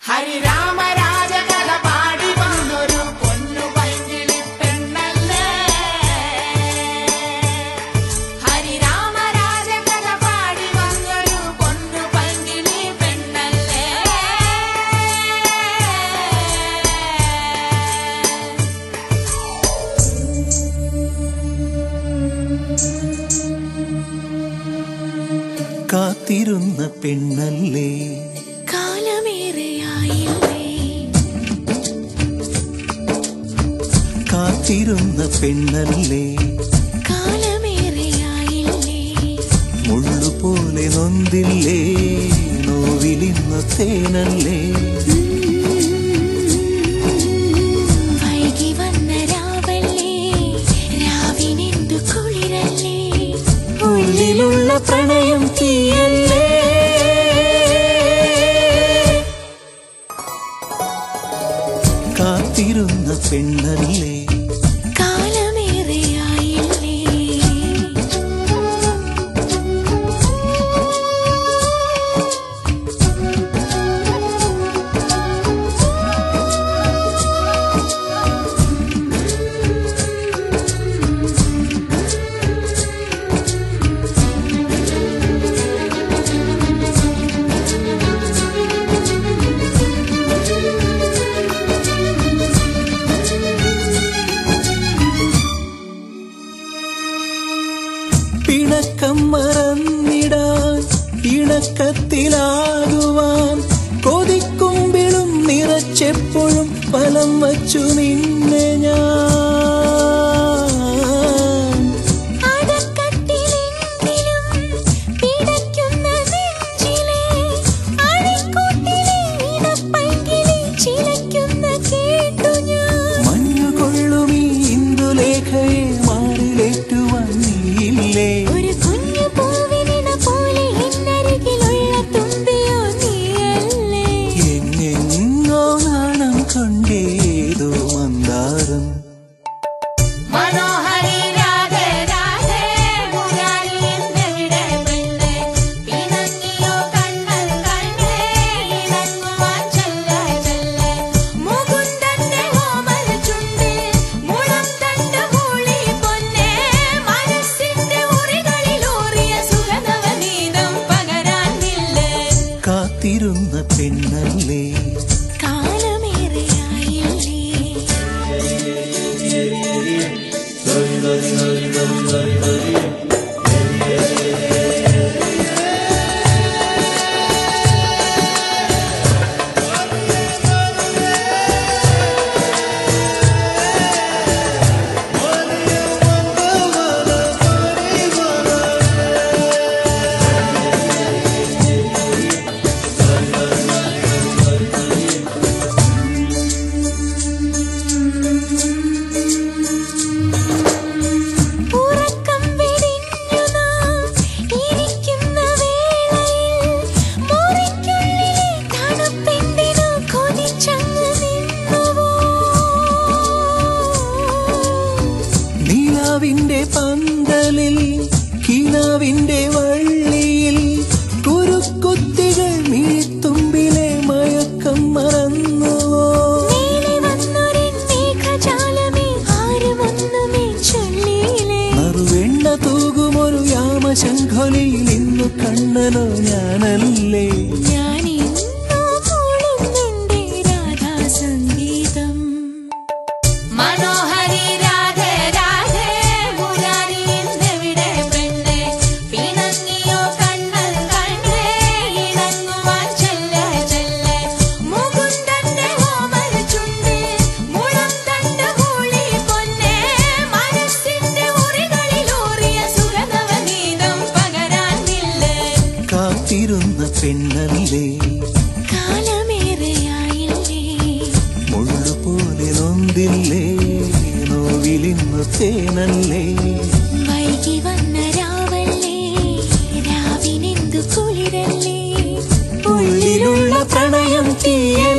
ഹരിരാമ രാജകഥ പാടി വന്നൊരു പൊന്നു പൈങ്കിളി പെണ്ണല്ലേ ഹരിരാമ രാജകഥ പാടി വന്നൊരു പൊന്നു പൈങ്കിളി പെണ്ണല്ലേ കാത്തിരുന്ന പെണ്ണല്ലേ കാലമേറെയായില്ലേ കാത്തിരുന്ന പെണ്ണല്ലേ കാലമേറെയായില്ലേ മുള്ളുപോലെ നൊന്തില്ലേ നോവിലിന്ന തേനല്ലേ വൈകി വന്ന രാവല്ലേ രാവിനെന്തു കുളിരല്ലേ ഉള്ളിലുള്ള പ്രണയം തീയല്ലേ കാത്തിരുന്ന പെണ്ണല്ലേ കാലമേറെയായില്ലേ പിണക്കം മറന്നിടാൻ ഇണക്കത്തിലാകുവാൻ കൊതിക്കുമ്പിളും നിറച്ചെപ്പോഴും ഫലം വച്ചു നിന്നെ ഞാൻ അടക്കത്തിലെങ്കിലും പിടയ്ക്കുന്ന നെഞ്ചിലെ അഴിക്കൂട്ടിലെ ഇടപ്പൈങ്കിളി ചിലയ്ക്കുന്ന കേട്ടു ഞാൻ മഞ്ഞുകൊള്ളുമീ ഇന്ദുലേഖയെ മാറിലേറ്റുവാൻ നീയില്ലേ ഒരു കുഞ്ഞു പൂവിനിണ പോലെ എന്നരികിലുള്ള തുമ്പിയോ നീയല്ലേ എങ്ങെങ്ങോ നാണം കൊണ്ടേതോ മന്ദാരം മനോഹരി രാധേ രാധേ മുരാരി എന്നെവിടെ പെണ്ണേ പിണങ്ങിയോ കണ്ണൽ കണ്ണേ ഇണങ്ങുവാൻ ചെല്ല ചെല്ല മുകുന്ദന്റെ ഓമൽ ചുണ്ടിൽ മുളം തണ്ട് മൂളി പൊന്നേ മനസ്സിന്റെ ഉറികളിലൂറിയ സുഗന്ധവനീതം പകരാനില്ലേ കാത്തിരുന്ന പെണ്ണല്ലേ കാലമേറെയായില്ലേ ഉറക്കം വെടിഞ്ഞു നാം ഇരിക്കുന്ന വേളയിൽ മുറിക്കുള്ളിലെ തണുപ്പെന്തിനോ കൊതിച്ചങ്ങ് നിന്നുവോ നീലാവിന്റെ പന്തലിൽ കിനാവിന്റെ വള്ളിയിൽ കുരുക്കുത്തികൾ മീത്തുമ്പിലെ മയക്കം മറന്നുവോ മേലെ വന്നൊരെൻ മേഘജാലമേ ആരുമൊന്നുമേ ചൊല്ലിയില്ലേ നറുവെണ്ണ തൂകുമൊരു യാമശംഖൊലിയിൽ ഇന്നു കണ്ണനോ ഞാനല്ലേ ഞാൻ ഇന്നോ മൂളുന്നുണ്ടേ രാധാസംഗീതം മനോഹരി രാധേ രാധേ മുരാരി എന്നെവിടെ പെണ്ണേ പിണങ്ങിയോ കണ്ണൽ കണ്ണേ ഇണങ്ങുവാൻ ചെല്ല ചെല്ല മുകുന്ദന്റെ ഓമൽ ചുണ്ടിൽ മുളം തണ്ട് മൂളി പൊന്നേ മനസ്സിന്റെ ഉറികളിലൂറിയ സുഗന്ധവനീതം പകരാനില്ലേ കാത്തിരുന്ന പെണ്ണല്ലേ കാലമേറെയായില്ലേ മുള്ളുപോലെ നൊന്തില്ലേ നോവിലിന്നു തേനല്ലേ വൈകി വന്ന രാവല്ലേ രാവിനെന്തു കുളിരല്ലേ ഉള്ളിലുള്ള പ്രണയം തീയല്ലേ